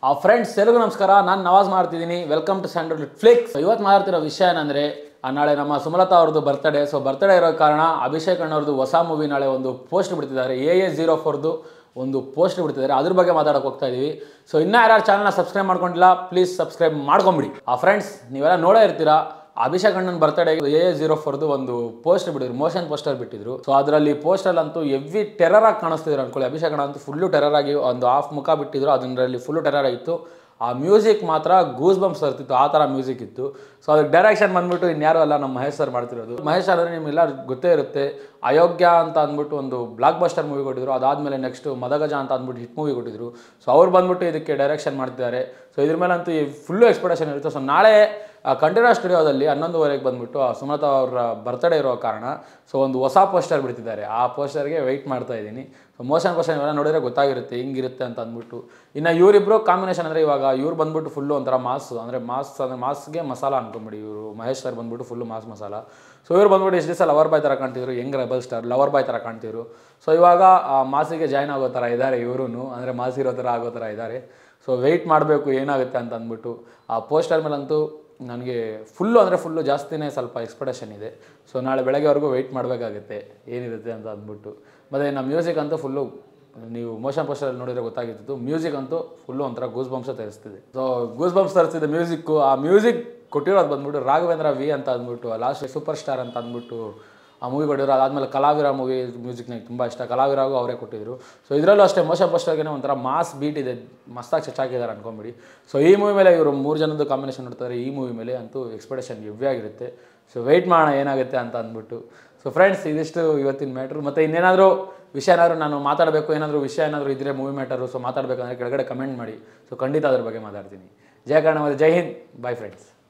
ಆ ಫ್ರೆಂಡ್ಸ್ ಎಲ್ಲರಿಗೂ ನಮಸ್ಕಾರ ನಾನು ನವಾಜ್ ಮಾಡ್ತಿದ್ದೀನಿ ವೆಲ್ಕಮ್ ಟು ಸ್ಯಾಂಡಲ್ ಫ್ಲಿಕ್ಸ್ ಇವತ್ತು ಮಾತಾಡ್ತಿರೋ ವಿಷಯ ಏನಂದರೆ ನಾಳೆ ನಮ್ಮ ಸುಮಲತಾ ಅವ್ರದ್ದು ಬರ್ತಡೇ ಸೊ ಬರ್ತಡೇ ಇರೋ ಕಾರಣ ಅಭಿಷೇಕ್ ಅಣ್ಣವ್ರದ್ದು ಹೊಸ ಮೂವಿ ನಾಳೆ ಒಂದು ಪೋಸ್ಟ್ ಬಿಡ್ತಿದ್ದಾರೆ ಎ ಎ ಜೀರೋ ಫೋರ್ದು ಒಂದು ಪೋಸ್ಟ್ ಬಿಡ್ತಿದ್ದಾರೆ ಅದ್ರ ಬಗ್ಗೆ ಮಾತಾಡೋಕೆ ಹೋಗ್ತಾ ಇದೀವಿ ಸೊ ಇನ್ನೂ ಯಾರ್ಯಾರು ಚಾನಲ್ನ ಸಬ್ಸ್ಕ್ರೈಬ್ ಮಾಡ್ಕೊಂಡಿಲ್ಲ ಪ್ಲೀಸ್ ಸಬ್ಸ್ಕ್ರೈಬ್ ಮಾಡ್ಕೊಂಬಿಡಿ ಆ ಫ್ರೆಂಡ್ಸ್ ನೀವೆಲ್ಲ ನೋಡೇ ಇರ್ತೀರಾ ಅಭಿಷೇಕ್ ಅಣ್ಣನ ಬರ್ತಡೇ ಎ ಜೀರೋ ಫೋರ್ದು ಒಂದು ಪೋಸ್ಟ್ ಬಿಟ್ಟಿದ್ರು ಮೋಷನ್ ಪೋಸ್ಟರ್ ಬಿಟ್ಟಿದ್ರು ಸೊ ಅದರಲ್ಲಿ ಪೋಸ್ಟರ್ ಅಂತೂ ಎವ್ವಿ ಟೆರರ್ ಆಗಿ ಕಾಣಿಸ್ತಿದ್ರು ಅನ್ಕೊಳ್ಳಿ ಅಭಿಷೇಕ್ ಅಣ್ಣ ಅಂತೂ ಫುಲ್ಲು ಟೆರರ್ ಆಗಿ ಒಂದು ಹಾಫ್ ಮುಖ ಬಿಟ್ಟಿದ್ರು ಅದರಲ್ಲಿ ಫುಲ್ಲು ಟೆರರ್ ಆಗಿತ್ತು ಆ ಮ್ಯೂಸಿಕ್ ಮಾತ್ರ ಗೂಸ್ ಬಂಪ್ಸ್ ಬರ್ತಿತ್ತು ಆ ಥರ ಮ್ಯೂಸಿಕ್ ಇತ್ತು ಸೊ ಅದಕ್ಕೆ ಡೈರೆಕ್ಷನ್ ಬಂದ್ಬಿಟ್ಟು ಇನ್ಯಾರು ಅಲ್ಲ ನಮ್ಮ ಮಹೇಶ್ ಸರ್ ಮಾಡ್ತಿರೋದು ಮಹೇಶ್ ಸರ್ ಅಂದರೆ ನಿಮ್ಗೆಲ್ಲ ಗೊತ್ತೇ ಇರುತ್ತೆ ಅಯೋಗ್ಯ ಅಂತ ಅಂದ್ಬಿಟ್ಟು ಒಂದು ಬ್ಲಾಕ್ ಬಸ್ಟರ್ ಮೂವಿ ಕೊಟ್ಟಿದ್ರು ಅದಾದಮೇಲೆ ನೆಕ್ಸ್ಟ್ ಮದಗಜ ಅಂತ ಅಂದ್ಬಿಟ್ಟು ಹಿಟ್ ಮೂವಿ ಕೊಟ್ಟಿದ್ರು ಸೊ ಅವ್ರು ಬಂದ್ಬಿಟ್ಟು ಇದಕ್ಕೆ ಡೈರೆಕ್ಷನ್ ಮಾಡ್ತಿದ್ದಾರೆ ಸೊ ಇದ್ರ ಮೇಲಂತೂ ಫುಲ್ಲು ಎಕ್ಸ್ಪೆಕ್ಟೇಷನ್ ಇರುತ್ತೆ ಸೊ ನಾಳೆ ಕಂಠೀರ ಸ್ಟುಡಿಯೋದಲ್ಲಿ ಹನ್ನೊಂದುವರೆಗೆ ಬಂದ್ಬಿಟ್ಟು ಆ ಸುಮಲತಾ ಅವರ ಬರ್ತಡೇ ಇರೋ ಕಾರಣ ಸೊ ಒಂದು ಹೊಸ ಪೋಸ್ಟರ್ ಬಿಡ್ತಿದ್ದಾರೆ ಆ ಪೋಸ್ಟರ್ಗೆ ವೆಯ್ಟ್ ಮಾಡ್ತಾ ಇದ್ದೀನಿ ಸೊ ಮೋಷನ್ ಪೋಸ್ಟರ್ ಇವೆಲ್ಲ ನೋಡಿದ್ರೆ ಗೊತ್ತಾಗಿರುತ್ತೆ ಹಿಂಗಿರುತ್ತೆ ಅಂತ ಅಂದ್ಬಿಟ್ಟು ಇನ್ನು ಇವರಿಬ್ಬರು ಕಾಂಬಿನೇಷನ್ ಅಂದರೆ ಇವಾಗ ಇವ್ರು ಬಂದ್ಬಿಟ್ಟು ಫುಲ್ಲು ಒಂಥರ ಮಾಸ್ ಅಂದರೆ ಮಾಸ್ ಅಂದರೆ ಮಾಸ್ಗೆ ಮಸಾಲ ಅನ್ಕೊಂಬಿಡಿ ಇವರು ಮಹೇಶ್ ಸರ್ ಬಂದ್ಬಿಟ್ಟು ಫುಲ್ಲು ಮಾಸ್ ಮಸಾಲ ಸೊ ಇವ್ರು ಬಂದ್ಬಿಟ್ಟು ಎಷ್ಟು ದಿವಸ ಲವರ್ ಬಾಯ್ ಥರ ಕಾಣ್ತಿದ್ರು young rebel star lover boy ಥರ ಕಾಣ್ತಿದ್ರು ಸೊ ಇವಾಗ ಆ ಮಾಸಿಗೆ ಜಾಯ್ನ್ ಆಗೋ ಥರ ಇದ್ದಾರೆ ಇವರು ಅಂದರೆ ಮಾಸ್ ಇರೋ ಥರ ಆಗೋ ಥರ ಇದ್ದಾರೆ ಸೊ ವೆಯ್ಟ್ ಮಾಡಬೇಕು ಏನಾಗುತ್ತೆ ಅಂತ ಅಂದ್ಬಿಟ್ಟು ಆ ಪೋಸ್ಟರ್ ಮೇಲಂತೂ ನನಗೆ ಫುಲ್ಲು ಅಂದರೆ ಫುಲ್ಲು ಜಾಸ್ತಿನೇ ಸ್ವಲ್ಪ ಎಕ್ಸ್ಪೆಕ್ಟೇಷನ್ ಇದೆ ಸೊ ನಾಳೆ ಬೆಳಗ್ಗೆವರೆಗೂ ವೆಯ್ಟ್ ಮಾಡಬೇಕಾಗುತ್ತೆ ಏನಿರುತ್ತೆ ಅಂತ ಅಂದ್ಬಿಟ್ಟು ಮತ್ತು ನಮ್ಮ ಮ್ಯೂಸಿಕ್ ಅಂತೂ ಫುಲ್ಲು ನೀವು ಮೋಷನ್ ಪೋಸ್ಟರಲ್ಲಿ ನೋಡಿದ್ರೆ ಗೊತ್ತಾಗಿತ್ತು ಮ್ಯೂಸಿಕ್ ಅಂತೂ ಫುಲ್ಲು ಒಂಥರ ಗೂಸ್ ಬಂಪ್ಸ ತರಿಸ್ತಿದೆ ಸೊ ಗೂಸ್ ಬಂಪ್ಸ್ ತರಿಸ್ತಿದೆ ಮ್ಯೂಸಿಕ್ಕು ಆ ಮ್ಯೂಸಿಕ್ ಕೊಟ್ಟಿರೋದು ಬಂದ್ಬಿಟ್ಟು ರಾಘವೇಂದ್ರ ವಿ ಅಂತ ಅಂದ್ಬಿಟ್ಟು ಲಾಸ್ಟ್ ಸೂಪರ್ ಸ್ಟಾರ್ ಅಂತ ಅಂದ್ಬಿಟ್ಟು ಆ ಮೂವಿ ಕೊಟ್ಟಿದ್ರು ಅದಾದಮೇಲೆ ಕಲಾವಿರ ಮೂವಿ ಮ್ಯೂಸಿಕ್ ನನಗೆ ತುಂಬ ಇಷ್ಟ ಕಲಾವಿರಾಗೂ ಅವರೇ ಕೊಟ್ಟಿದ್ರು ಸೊ ಇದರಲ್ಲೂ ಅಷ್ಟೇ ಮೋಷನ್ ಪೋಸ್ಟರ್ಗೆ ಒಂಥರ ಮಾಸ್ ಬೀಟ್ ಇದೆ ಮಸ್ತಾಗಿ ಚಚ್ಚಾಕಿದ್ದಾರೆ ಅನ್ಕೊಂಬಿಡಿ ಸೊ ಈ ಮೂವಿ ಮೇಲೆ ಇವರು ಮೂರು ಜನದ್ದು ಕಾಂಬಿನೇಷನ್ ನೋಡ್ತಾರೆ ಈ ಮೂವಿ ಮೇಲೆ ಅಂತೂ ಎಕ್ಸ್ಪೆಕ್ಟೇಷನ್ ಹೆವಿ ಆಗಿರುತ್ತೆ ಸೊ ವೆಯ್ಟ್ ಮಾಡೋಣ ಏನಾಗುತ್ತೆ ಅಂತ ಅಂದ್ಬಿಟ್ಟು ಸೊ ಫ್ರೆಂಡ್ಸ್ ಇದಿಷ್ಟು ಇವತ್ತಿನ ಮ್ಯಾಟ್ರು ಮತ್ತು ಇನ್ನೇನಾದರೂ ವಿಷಯ ಏನಾದರೂ ನಾನು ಮಾತಾಡಬೇಕು ಏನಾದರೂ ವಿಷಯ ಏನಾದರೂ ಇದ್ದರೆ ಮೂವಿ ಮ್ಯಾಟರು ಸೊ ಮಾತಾಡಬೇಕಂದ್ರೆ ಕೆಳಗಡೆ ಕಮೆಂಟ್ ಮಾಡಿ ಸೊ ಖಂಡಿತ ಅದ್ರ ಬಗ್ಗೆ ಮಾತಾಡ್ತೀನಿ ಜಯ ಕರ್ಣ ಮತ್ತು ಜೈ ಹಿಂದ್ ಬಾಯ್ ಫ್ರೆಂಡ್ಸ್